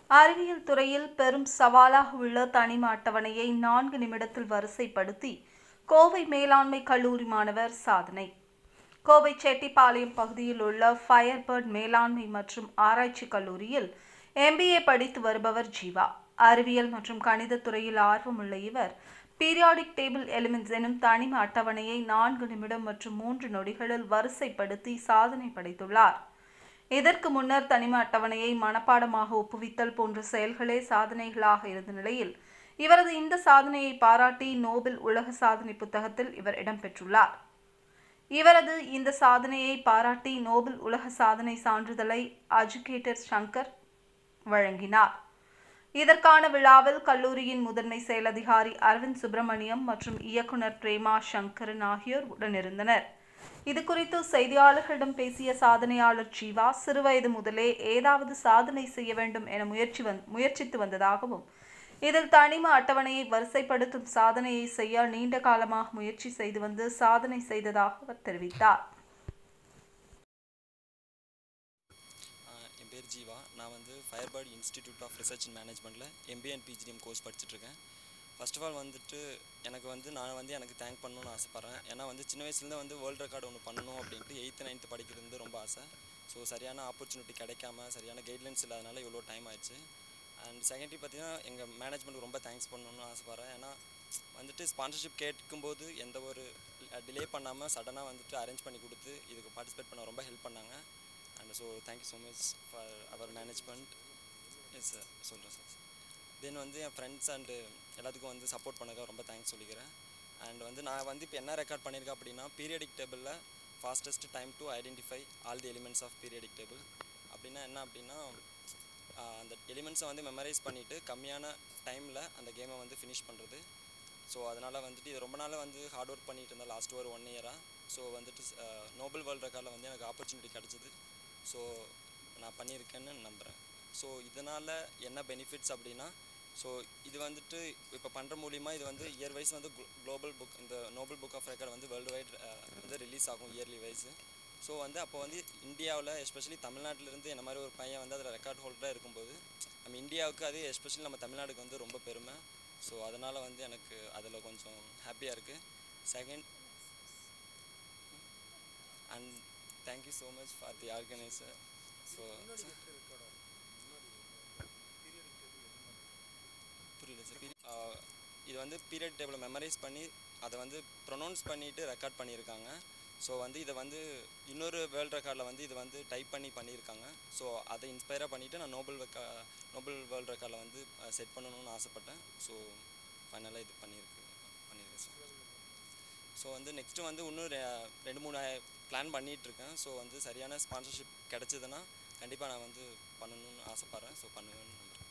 அறிவியல் துறையில் பெரும் சவாலாக உள்ள தனிம அட்டவணையை நான்கு நிமிடத்தில் வரிசைப்படுத்தி கோவை மேலாண்மை கல்லூரி மாணவர் சாதனை கோவை செட்டிப்பாளையம் பகுதியில் உள்ள ஃபயர்பர்ட் மேலாண்மை மற்றும் ஆராய்ச்சி கல்லூரியில் எம்பிஏ படித்து வருபவர் ஜீவா அறிவியல் மற்றும் கணிதத் துறையில் ஆர்வமுள்ள இவர் பீரியாடிக் டேபிள் எலிமெண்ட்ஸ் எனும் தனிம அட்டவணையை நான்கு நிமிடம் மற்றும் மூன்று நொடிகளில் வரிசைப்படுத்தி சாதனை படைத்துள்ளார் இதற்கு முன்னர் தனிம அட்டவணையை மனப்பாடமாக ஒப்புவித்தல் போன்ற செயல்களே சாதனைகளாக இருந்த நிலையில் இவரது இந்த சாதனையை பாராட்டி நோபல் உலக சாதனை புத்தகத்தில் இவர் இடம்பெற்றுள்ளார் இவரது இந்த சாதனையை பாராட்டி நோபல் உலக சாதனை சான்றிதழை அஜுகேட்டர் சங்கர் வழங்கினார் இதற்கான விழாவில் கல்லூரியின் முதன்மை செயலதிகாரி அரவிந்த் சுப்பிரமணியம் மற்றும் இயக்குனர் பிரேமா சங்கரன் ஆகியோர் உடனிருந்தனர் இது குறித்து செய்தியாளர்களிடம் பேசிய சாதனையாளர் ஜீவா சிறுவயது முதலே ஏதாவது சாதனை செய்ய வேண்டும் என முயற்சி வந் முயற்சித்து வந்ததாகவும் இதில் தனிம அட்டவணையை வரிசைப்படுத்தும் சாதனையை செய்ய நீண்ட காலமாக முயற்சி செய்து வந்து சாதனை செய்ததாக அவர் தெரிவித்தார் ஆஹ் என் பேர் ஜீவா நான் வந்து Firebird institute of research and மேனேஜ்மெண்ட்டில் எம்பிஏ அண்ட் பிஜிடிஎம் கோர்ஸ் படிச்சுட்ருக்கேன் ஃபர்ஸ்ட் ஆஃப் ஆல் வந்துட்டு எனக்கு வந்து நான் வந்து எனக்கு தேங்க் பண்ணணும்னு ஆசைப்பட்றேன் ஏன்னா வந்து சின்ன வயசுலேருந்து வந்து வேர்ல்டு ரெக்கார்டு ஒன்று பண்ணணும் அப்படின்ட்டு எயித்து நைன்த்து படிக்கிறது வந்து ரொம்ப ஆசை ஸோ சரியான ஆப்பர்ச்சுனிட்டி கிடைக்காம சரியான கைட்லைன்ஸ் இல்லாதனால இவ்வளோ டைம் ஆயிடுச்சு அண்ட் செகண்டரி பார்த்தீங்கன்னா எங்கள் மேனேஜ்மெண்ட் ரொம்ப தேங்க்ஸ் பண்ணணும்னு ஆசைப்பட்றேன் ஏன்னா வந்துட்டு ஸ்பான்சர்ஷிப் கேட்கும்போது எந்த ஒரு டிலே பண்ணாமல் சடனாக வந்துட்டு அரேஞ்ச் பண்ணி கொடுத்து இதுக்கு பார்ட்டிசிபேட் பண்ண ரொம்ப ஹெல்ப் பண்ணாங்க and so thank you so much for our management yes sir சொல்கிறேன் சார் தென் வந்து என் ஃப்ரெண்ட்ஸ் அண்டு எல்லாத்துக்கும் வந்து சப்போர்ட் பண்ணதுக்காக ரொம்ப தேங்க்ஸ் சொல்லிக்கிறேன் அண்ட் வந்து நான் வந்து இப்போ என்ன ரெக்கார்ட் பண்ணியிருக்கேன் அப்படின்னா பீரியடிக் டேபிளில் fastest time to identify all the elements of periodic table அப்படின்னா என்ன அப்படின்னா ஆஹ் அந்த எலிமெண்ட்ஸை வந்து மெமரைஸ் பண்ணிவிட்டு கம்மியான டைமில் அந்த கேமை வந்து ஃபினிஷ் பண்ணுறது ஸோ அதனால் வந்துட்டு இது ரொம்ப நாள் வந்து ஹார்ட் ஒர்க் பண்ணிட்டு இருந்தேன் லாஸ்ட் ஒரு ஒன் இயராக ஸோ வந்துட்டு நோபல் வேர்ல்ட் ரெக்கார்டில் வந்து எனக்கு ஆப்பர்ச்சுனிட்டி கிடச்சிது ஸோ நான் பண்ணியிருக்கேன்னு நம்புகிறேன் ஸோ இதனால் என்ன பெனிஃபிட்ஸ் அப்படின்னா ஸோ இது வந்துட்டு இப்போ பண்ணுற மூலிமா இது வந்து இயர் வைஸ் வந்து குளோபல் புக் இந்த நோபல் புக் ஆஃப் ரெக்கார்ட் வந்து வேர்ல்டு வைட் வந்து ரிலீஸ் ஆகும் இயர்லி வைஸு ஸோ வந்து அப்போ வந்து இந்தியாவில் எஸ்பெஷலி தமிழ்நாட்டிலேருந்து என்ன மாதிரி ஒரு பையன் வந்து அதில் ரெக்கார்ட் ஹோல்டராக இருக்கும்போது நம்ம இந்தியாவுக்கு அது எஸ்பெஷலி நம்ம தமிழ்நாடுக்கு வந்து ரொம்ப பெருமை ஸோ அதனால் வந்து எனக்கு அதில் கொஞ்சம் ஹாப்பியாக இருக்குது second and thank you so much for the organiser so புரியல சார் இது வந்து பீரியட் டேபிளை மெமரைஸ் பண்ணி அதை வந்து ப்ரொனவுன்ஸ் பண்ணிவிட்டு ரெக்கார்ட் பண்ணியிருக்காங்க ஸோ வந்து இதை வந்து இன்னொரு வேர்ல்ட் ரெக்கார்டில் வந்து இது வந்து டைப் பண்ணி பண்ணியிருக்காங்க ஸோ அதை இன்ஸ்பயராக பண்ணிவிட்டு நான் நோபல் ரெக்கா நோபல் வேர்ல்ட் ரெக்கார்டில் வந்து செட் பண்ணணும்னு ஆசைப்பட்டேன் ஸோ ஃபைனலாக இது பண்ணியிருக்கு பண்ணியிருக்கேன் சார் ஸோ வந்து நெக்ஸ்ட்டு வந்து இன்னும் ரெ- ரெண்டு மூணு பிளான் பண்ணிகிட்ருக்கேன் ஸோ வந்து சரியான ஸ்பான்சர்ஷிப் கிடச்சிதுன்னா கண்டிப்பாக நான் வந்து பண்ணணும்னு ஆசைப்பட்றேன் ஸோ பண்ணுவேன்னு நம்புறேன்